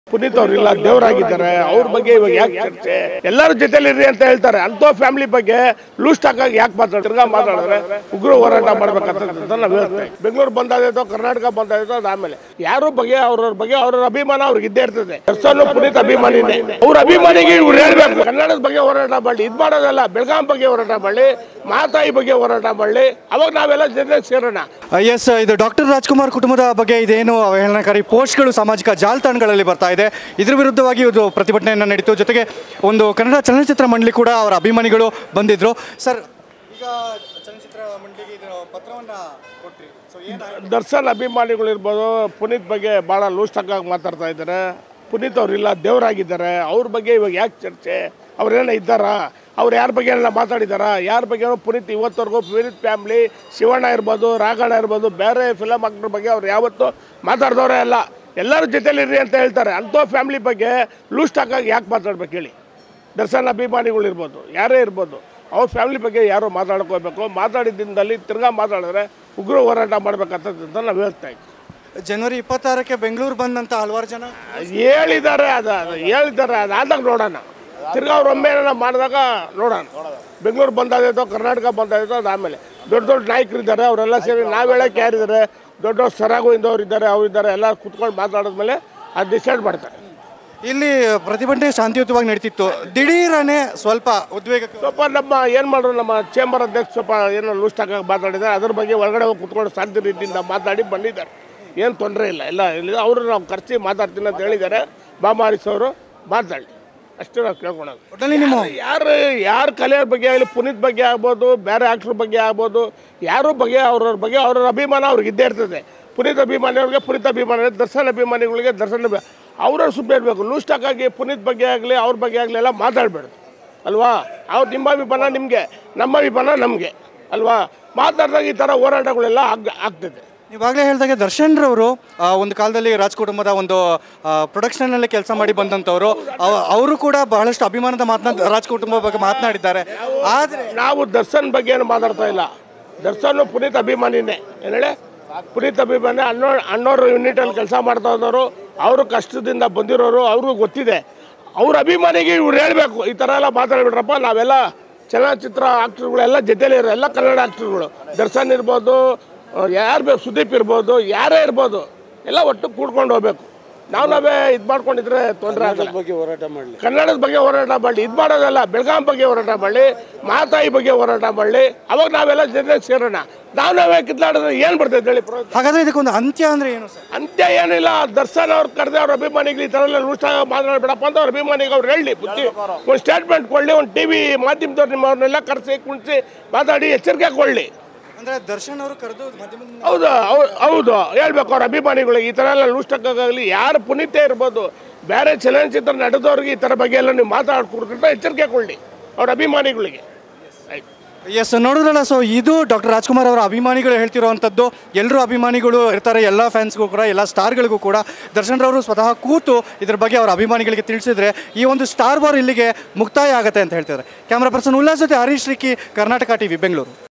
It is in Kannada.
ಪುನೀತ್ ಅವ್ರು ಇಲ್ಲ ದೇವರಾಗಿದ್ದಾರೆ ಅವ್ರ ಬಗ್ಗೆ ಇವಾಗ ಯಾಕೆ ಚರ್ಚೆ ಎಲ್ಲರ ಜೊತೆಲಿ ಇರ್ರಿ ಅಂತ ಹೇಳ್ತಾರೆ ಅಂತ ಫ್ಯಾಮಿಲಿ ಬಗ್ಗೆ ಲೂಸ್ ಟಾಕ್ ಆಗಿ ಯಾಕೆ ಮಾತಾಡ್ತಾರೆ ತಿರ್ಗಾ ಮಾತಾಡಿದ್ರೆ ಉಗ್ರ ಹೋರಾಟ ಮಾಡ್ಬೇಕಂತ ನಾವು ಹೇಳ್ತೇವೆ ಬೆಂಗಳೂರು ಬಂದಾದೈತೋ ಕರ್ನಾಟಕ ಬಂದಾದೈತೋ ಅದು ಆಮೇಲೆ ಯಾರು ಬಗ್ಗೆ ಅವ್ರವ್ರ ಬಗ್ಗೆ ಅವ್ರ ಅಭಿಮಾನ ಅವ್ರಿಗೆ ಇದ್ದೇ ಇರ್ತದೆ ದರ್ಶನ್ ಪುನೀತ್ ಅಭಿಮಾನಿನೇ ಅವ್ರ ಅಭಿಮಾನಿಗೆ ಇವ್ರು ಹೇಳ್ಬೇಕು ಕನ್ನಡದ ಬಗ್ಗೆ ಹೋರಾಟ ಮಾಡಲಿ ಇದು ಮಾಡೋದಲ್ಲ ಬೆಳಗಾಂ ಬಗ್ಗೆ ಹೋರಾಟ ಮಾಡಲಿ ಮಾತಾಯಿ ಬಗ್ಗೆ ಹೋರಾಟ ಮಾಡಲಿ ಅವಾಗ ನಾವೆಲ್ಲ ಜೊತೆಗೆ ಸೇರೋಣ ಎಸ್ ಇದು ಡಾಕ್ಟರ್ ರಾಜ್ಕುಮಾರ್ ಕುಟುಂಬದ ಬಗ್ಗೆ ಇದೇನು ಅವಹೇಳನಕಾರಿ ಪೋಸ್ಟ್ಗಳು ಸಾಮಾಜಿಕ ಜಾಲತಾಣಗಳಲ್ಲಿ ಬರ್ತಾ ಇದೆ ಇದ್ರ ವಿರುದ್ಧವಾಗಿ ಇದು ಪ್ರತಿಭಟನೆಯನ್ನು ನಡೀತು ಜೊತೆಗೆ ಒಂದು ಕನ್ನಡ ಚಲನಚಿತ್ರ ಮಂಡಳಿ ಕೂಡ ಅವರ ಅಭಿಮಾನಿಗಳು ಬಂದಿದ್ರು ಸರ್ ಈಗ ಚಲನಚಿತ್ರ ಮಂಡಳಿಗೆ ಇದು ಪತ್ರವನ್ನು ಕೊಟ್ರಿ ಸೊ ಏನು ದರ್ಶನ್ ಅಭಿಮಾನಿಗಳು ಇರ್ಬೋದು ಪುನೀತ್ ಬಗ್ಗೆ ಭಾಳ ಲೂಸ್ ಆಗಿ ಮಾತಾಡ್ತಾ ಇದ್ದಾರೆ ಪುನೀತ್ ಅವ್ರು ಇಲ್ಲ ದೇವರಾಗಿದ್ದಾರೆ ಅವ್ರ ಬಗ್ಗೆ ಇವಾಗ ಯಾಕೆ ಚರ್ಚೆ ಅವ್ರೇನೋ ಇದ್ದಾರಾ ಅವ್ರು ಯಾರ ಬಗ್ಗೆ ಎಲ್ಲ ಮಾತಾಡಿದಾರಾ ಯಾರ ಬಗ್ಗೆ ಪುನೀತ್ ಇವತ್ತವರೆಗೂ ಪುನೀತ್ ಫ್ಯಾಮ್ಲಿ ಶಿವಣ್ಣ ಇರ್ಬೋದು ರಾಘಣ್ಣ ಇರ್ಬೋದು ಬೇರೆ ಫಿಲಮ್ ಆಕ್ಟರ್ ಬಗ್ಗೆ ಅವ್ರು ಯಾವತ್ತೂ ಮಾತಾಡ್ದವ್ರೆ ಅಲ್ಲ ಎಲ್ಲರ ಜೊತೆಲಿ ಇರ್ರಿ ಅಂತ ಹೇಳ್ತಾರೆ ಅಂಥ ಫ್ಯಾಮ್ಲಿ ಬಗ್ಗೆ ಲೂಸ್ ಆಗಿ ಯಾಕೆ ಮಾತಾಡ್ಬೇಕು ಹೇಳಿ ದರ್ಶನ್ ಅಭಿಮಾನಿಗಳು ಇರ್ಬೋದು ಯಾರೇ ಇರ್ಬೋದು ಅವ್ರ ಫ್ಯಾಮಿಲಿ ಬಗ್ಗೆ ಯಾರು ಮಾತಾಡ್ಕೋಬೇಕು ಮಾತಾಡಿದ್ದಿಂದಲ್ಲಿ ತಿರ್ಗಾ ಮಾತಾಡಿದ್ರೆ ಉಗ್ರ ಹೋರಾಟ ಮಾಡ್ಬೇಕಂತ ನಾವು ಹೇಳ್ತಾ ಇದ್ದೀವಿ ಜನವರಿ ಇಪ್ಪತ್ತಾರಕ್ಕೆ ಬೆಂಗಳೂರು ಬಂದಂಥ ಹಲವಾರು ಜನ ಹೇಳಿದ್ದಾರೆ ಅದು ಅದು ಹೇಳಿದ್ದಾರೆ ಅದು ಆದಾಗ ನೋಡೋಣ ತಿರ್ಗಾ ಅವ್ರು ಒಮ್ಮೆ ಏನಾರ ಮಾಡಿದಾಗ ನೋಡೋಣ ಬೆಂಗಳೂರು ಬಂದಾದೈತೋ ಕರ್ನಾಟಕ ಬಂದಾದೈತೋ ಅದು ಆಮೇಲೆ ದೊಡ್ಡ ದೊಡ್ಡ ನಾಯಕರಿದ್ದಾರೆ ಅವರೆಲ್ಲ ಸೇರಿ ನಾವು ಹೇಳಕ್ಕೆ ಯಾರಿದ್ದಾರೆ ದೊಡ್ಡ ದೊಡ್ಡ ಸರಾಗು ಇಂದವ್ರು ಇದ್ದಾರೆ ಅವ್ರು ಇದ್ದಾರೆ ಎಲ್ಲ ಕುತ್ಕೊಂಡು ಮಾತಾಡಿದ್ಮೇಲೆ ಅದು ಡಿಸೈಡ್ ಮಾಡ್ತಾರೆ ಇಲ್ಲಿ ಪ್ರತಿಭಟನೆ ಶಾಂತಿಯುತವಾಗಿ ನಡೀತಿತ್ತು ದಿಢೀರನೆ ಸ್ವಲ್ಪ ಉದ್ವೇಗಕ್ಕೆ ಸ್ವಲ್ಪ ನಮ್ಮ ಏನು ಮಾಡೋರು ನಮ್ಮ ಚೇಂಬರ್ ಅಧ್ಯಕ್ಷ ಸ್ವಲ್ಪ ಏನೋ ಲೂಸ್ ಆಗಿ ಮಾತಾಡಿದ್ದಾರೆ ಅದ್ರ ಬಗ್ಗೆ ಒಳಗಡೆ ಹೋಗಿ ಕುತ್ಕೊಂಡು ಶಾಂತಿ ರೀತಿಯಿಂದ ಮಾತಾಡಿ ಬಂದಿದ್ದಾರೆ ಏನು ತೊಂದರೆ ಇಲ್ಲ ಎಲ್ಲ ಇಲ್ಲ ಅವರು ನಾವು ಖರ್ಚಿ ಮಾತಾಡ್ತೀನಿ ಅಂತ ಹೇಳಿದ್ದಾರೆ ಬಾಮಾರಿಸ್ ಅವರು ಮಾತಾಡಿ ಅಷ್ಟೇ ನಾವು ಕೇಳ್ಕೊಳೋದು ಒಟ್ಟಲ್ಲಿ ನಿಮ್ಮ ಯಾರು ಯಾರ ಕಲೆಯವ್ರ ಬಗ್ಗೆ ಆಗಲಿ ಪುನೀತ್ ಬಗ್ಗೆ ಆಗ್ಬೋದು ಬೇರೆ ಆಕ್ಟ್ರ್ ಬಗ್ಗೆ ಆಗ್ಬೋದು ಯಾರ ಬಗ್ಗೆ ಅವ್ರವ್ರ ಬಗ್ಗೆ ಅವ್ರವ್ರ ಅಭಿಮಾನ ಅವ್ರಿಗೆ ಇದ್ದೇ ಇರ್ತದೆ ಪುನೀತ್ ಅಭಿಮಾನಿಯವ್ರಿಗೆ ಪುನೀತ್ ಅಭಿಮಾನಿ ದರ್ಶನ್ ಅಭಿಮಾನಿಗಳಿಗೆ ದರ್ಶನ್ ಅಭಿ ಅವ್ರವ್ರು ಸುಮ್ಮನೆ ಇರಬೇಕು ಲೂಸ್ ಟಾಕ್ ಆಗಿ ಪುನೀತ್ ಬಗ್ಗೆ ಆಗಲಿ ಅವ್ರ ಬಗ್ಗೆ ಆಗಲಿ ಎಲ್ಲ ಮಾತಾಡಬೇಡ್ದು ಅಲ್ವಾ ಅವ್ರು ನಿಮ್ಮ ಅಭಿಮಾನ ನಿಮಗೆ ನಮ್ಮ ಅಭಿಮಾನ ನಮಗೆ ಅಲ್ವಾ ಮಾತಾಡಿದಾಗ ಈ ಥರ ಹೋರಾಟಗಳೆಲ್ಲ ಆಗ್ ಆಗ್ತದೆ ನೀವಾಗಲೇ ಹೇಳಿದಾಗೆ ದರ್ಶನ್ ರವರು ಆ, ಒಂದು ಕಾಲದಲ್ಲಿ ರಾಜ್ ಕುಟುಂಬದ ಒಂದು ಪ್ರೊಡಕ್ಷನಲ್ಲಿ ಕೆಲಸ ಮಾಡಿ ಬಂದಂಥವ್ರು ಅವ- ಅವರು ಕೂಡ ಬಹಳಷ್ಟು ಅಭಿಮಾನದ ಮಾತನಾಡ ರಾಜ್ ಕುಟುಂಬ ಬಗ್ಗೆ ಮಾತನಾಡಿದ್ದಾರೆ ಆದರೆ ನಾವು ದರ್ಶನ್ ಬಗ್ಗೆ ಏನು ಮಾತಾಡ್ತಾ ಇಲ್ಲ ದರ್ಶನ್ ಪುನೀತ್ ಅಭಿಮಾನಿನೇ ಏನು ಹೇಳಿ ಪುನೀತ್ ಅಭಿಮಾನಿ ಅಣ್ಣೋ ಅಣ್ಣೋರು ಯೂನಿಟಲ್ಲಿ ಕೆಲಸ ಮಾಡ್ತಾ ಇದ್ದವರು ಅವರು ಕಷ್ಟದಿಂದ ಬಂದಿರೋರು ಅವ್ರಿಗೂ ಗೊತ್ತಿದೆ ಅವ್ರ ಅಭಿಮಾನಿಗೆ ಇವ್ರು ಹೇಳಬೇಕು ಈ ಥರ ಎಲ್ಲ ಮಾತಾಡ್ಬಿಟ್ರಪ್ಪ ನಾವೆಲ್ಲ ಚಲನಚಿತ್ರ ಆಕ್ಟರ್ಗಳೆಲ್ಲ ಜೊತೆಲೇ ಇರೋ ಎಲ್ಲ ಕನ್ನಡ ಆಕ್ಟರ್ಗಳು ದರ್ಶನ್ ಇರ್ಬೋದು ಯಾರು ಬೇಕು ಸುದೀಪ್ ಇರ್ಬೋದು ಯಾರೇ ಇರ್ಬೋದು ಎಲ್ಲ ಒಟ್ಟು ಕೂಡ್ಕೊಂಡು ಹೋಗ್ಬೇಕು ನಾವು ನಾವೇ ಇದು ಮಾಡ್ಕೊಂಡಿದ್ರೆ ತೊಂದರೆ ಆಗಲ್ಲ ಬಗ್ಗೆ ಹೋರಾಟ ಮಾಡಲಿ ಕನ್ನಡದ ಬಗ್ಗೆ ಹೋರಾಟ ಮಾಡಲಿ ಇದು ಮಾಡೋದಲ್ಲ ಬೆಳಗಾಂ ಬಗ್ಗೆ ಹೋರಾಟ ಮಾಡಲಿ ಮಾತಾಯಿ ಬಗ್ಗೆ ಹೋರಾಟ ಮಾಡಲಿ ಅವಾಗ ನಾವೆಲ್ಲ ಜೊತೆಗೆ ಸೇರೋಣ ನಾವು ನಾವೇ ಕಿತ್ಲಾಡಿದ್ರೆ ಏನು ಬರ್ತೈತೆ ಹೇಳಿ ಪ್ರ- ಹಾಗಾದ್ರೆ ಇದಕ್ಕೊಂದು ಅಂತ್ಯ ಅಂದ್ರೆ ಏನು ಸರ್ ಅಂತ್ಯ ಏನಿಲ್ಲ ದರ್ಶನ್ ಅವ್ರು ಕರೆದೆ ಅವ್ರ ಅಭಿಮಾನಿಗಳು ಈ ಥರ ಎಲ್ಲ ಲೂಸಾಗ ಮಾತನಾಡ್ಬೇಡಪ್ಪ ಅಂತ ಅವ್ರ ಅಭಿಮಾನಿಗೆ ಅವ್ರು ಹೇಳಿ ಬುದ್ಧಿ ಒಂದು ಸ್ಟೇಟ್ಮೆಂಟ್ ಕೊಡಲಿ ಒಂದು ಟಿ ವಿ ಮಾಧ್ಯಮದವ್ರು ನಿಮ್ಮವ್ರನ್ನೆಲ್ಲ ಕರೆಸಿ ಕುಣಿಸಿ ಮಾತಾಡಿ ಎಚ್ಚರಿಕೆ ಕೊಡಲಿ ಅಂದ್ರೆ ದರ್ಶನ್ ಅವರು ಕರೆದು ಮಾಧ್ಯಮದ ಮುಂದೆ ಹೌದು ಹೌ- ಹೌದು ಹೇಳ್ಬೇಕು ಅವ್ರ ಅಭಿಮಾನಿಗಳಿಗೆ ಈ ಥರ ಎಲ್ಲ ಲೂಸ್ಟಕ್ಕಾಗಲಿ ಯಾರು ಪುನೀತೆ ಇರ್ಬೋದು ಬೇರೆ ಚಲನಚಿತ್ರ ನಡೆದವ್ರಿಗೆ ಈ ಥರ ಬಗ್ಗೆ ಎಲ್ಲ ನೀವು ಮಾತಾಡ್ಕೊಡ್ಕೊಂಡ್ರೆ ಎಚ್ಚರಿಕೆ ಕೊಡಲಿ ಅವ್ರ ಅಭಿಮಾನಿಗಳಿಗೆ ಆಯ್ತು ಎಸ್ ನೋಡಿದ್ರಲ್ಲ ಸೊ ಇದು ಡಾಕ್ಟರ್ ರಾಜ್ಕುಮಾರ್ ಅವರ ಅಭಿಮಾನಿಗಳು ಹೇಳ್ತಿರೋವಂಥದ್ದು ಎಲ್ಲರೂ ಅಭಿಮಾನಿಗಳು ಇರ್ತಾರೆ ಎಲ್ಲ ಫ್ಯಾನ್ಸ್ಗೂ ಕೂಡ ಎಲ್ಲ ಸ್ಟಾರ್ಗಳಿಗೂ ಕೂಡ ದರ್ಶನ್ ರವರು ಸ್ವತಃ ಕೂತು ಇದ್ರ ಬಗ್ಗೆ ಅವರ ಅಭಿಮಾನಿಗಳಿಗೆ ತಿಳಿಸಿದ್ರೆ ಈ ಒಂದು ಸ್ಟಾರ್ ವಾರ್ ಇಲ್ಲಿಗೆ ಮುಕ್ತಾಯ ಆಗುತ್ತೆ ಅಂತ ಹೇಳ್ತಿದ್ದಾರೆ ಕ್ಯಾಮ್ರಾ ಪರ್ಸನ್ ಉಲ್ಲಾಸ್ ಜೊತೆ ಹರೀಶ್ ರಿಕ್ಕಿ ಕರ್ನಾಟಕ ಟಿವಿ ಬೆಂಗಳೂರು